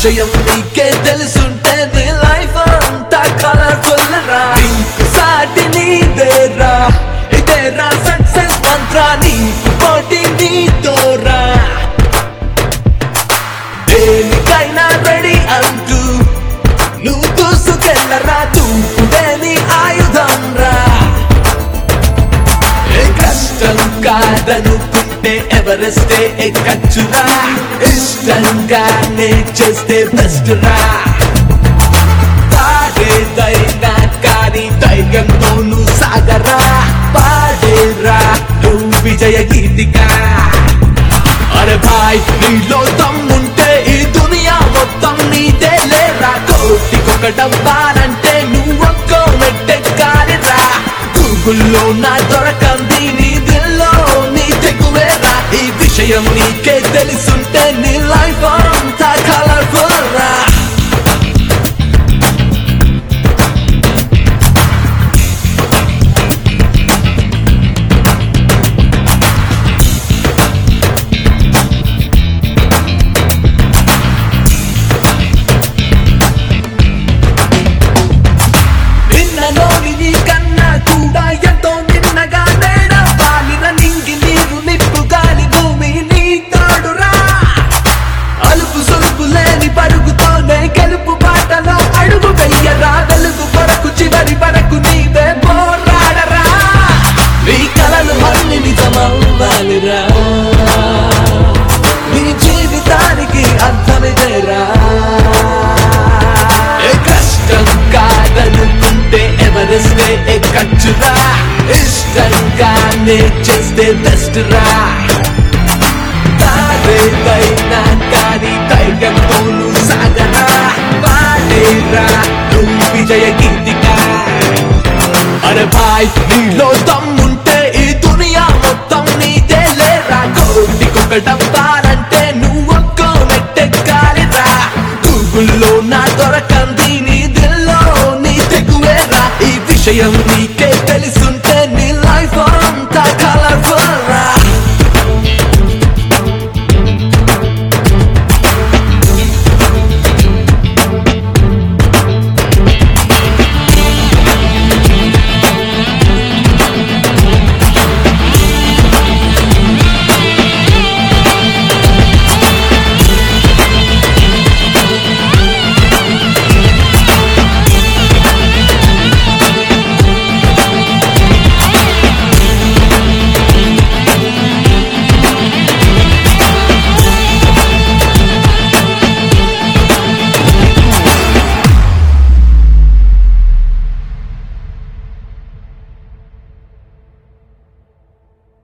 విషయం నీకే తెలుసుంటే నీ లైఫ్ అంతా కలర్ఫుల్ రా నీకు సాటి నీదేరా ఇదేరా సక్సెస్ మంత్ర నీకు పోటీ నీతోరా దేనికైనా రెడీ అంటూ నువ్వు దూసుకెళ్ళరా దూకుడే నీ ఆయుధం రా ఏ కష్టం కాదనుకుంటే ఎవరెస్టే ఎక్కచ్చురా ఇష్టంగానే చేస్తే బెస్ట్ రా పాడేదైనా కానీ ధైర్యంతో నువ్వు సాగరా పాడేరా నువ్వు విజయ గీతికా అరే భాయ్ నీలో దమ్ముంటే ఈ దునియా మొత్తం నీదే లేరా కోటికొకటవ్వాలంటే నువ్వొక్కో మెట్టెక్కాలిరా గూగుల్లో నా దొరకంది నీ దిల్లో నీ తెగువేరా ఈ విషయం నీకే తెలుసుంటే నీ లైఫ్ అంతా కలర్ఫుల్ రా నిన్నలోని నీ కన్నా కూడా ఎంతో నిన్నగా నేడ పాలిన నింగి నీరు నిప్పు గాలి భూమి నీ తోడురా అలుపు సొలుపు లేని పరుగుతోనే గెలుపు బాటలో అడుగు వెయ్యరా వెలుగు కొరకు చివరి వరకు నీవే పోరాడరా నీ కలలు అన్ని నిజమవ్వాలిరా నీ జీవితానికి అర్థమిదేరా ఏ కష్టం కాదనుకుంటే ఎవరెస్టే ఎక్కచ్చురా ఇష్టంగానే చేస్తే బెస్ట్ రా తారేదైనా కానీ ధైర్యంతో నువ్వు సాగరా పాడేరా నువ్వు విజయ గీతికా అరే భాయ్ నీలో దమ్ముంటే ఈ దునియా మొత్తం నీదే లేరా కోటికొకటవ్వాలంటే నువ్వొక్కో మెట్టెక్కాలిరా గూగుల్లో నా దొరకంది నీ దిల్లో నీ తెగువేరా ఈ విషయం నీకే తెలుసుంటే నీ లైఫ్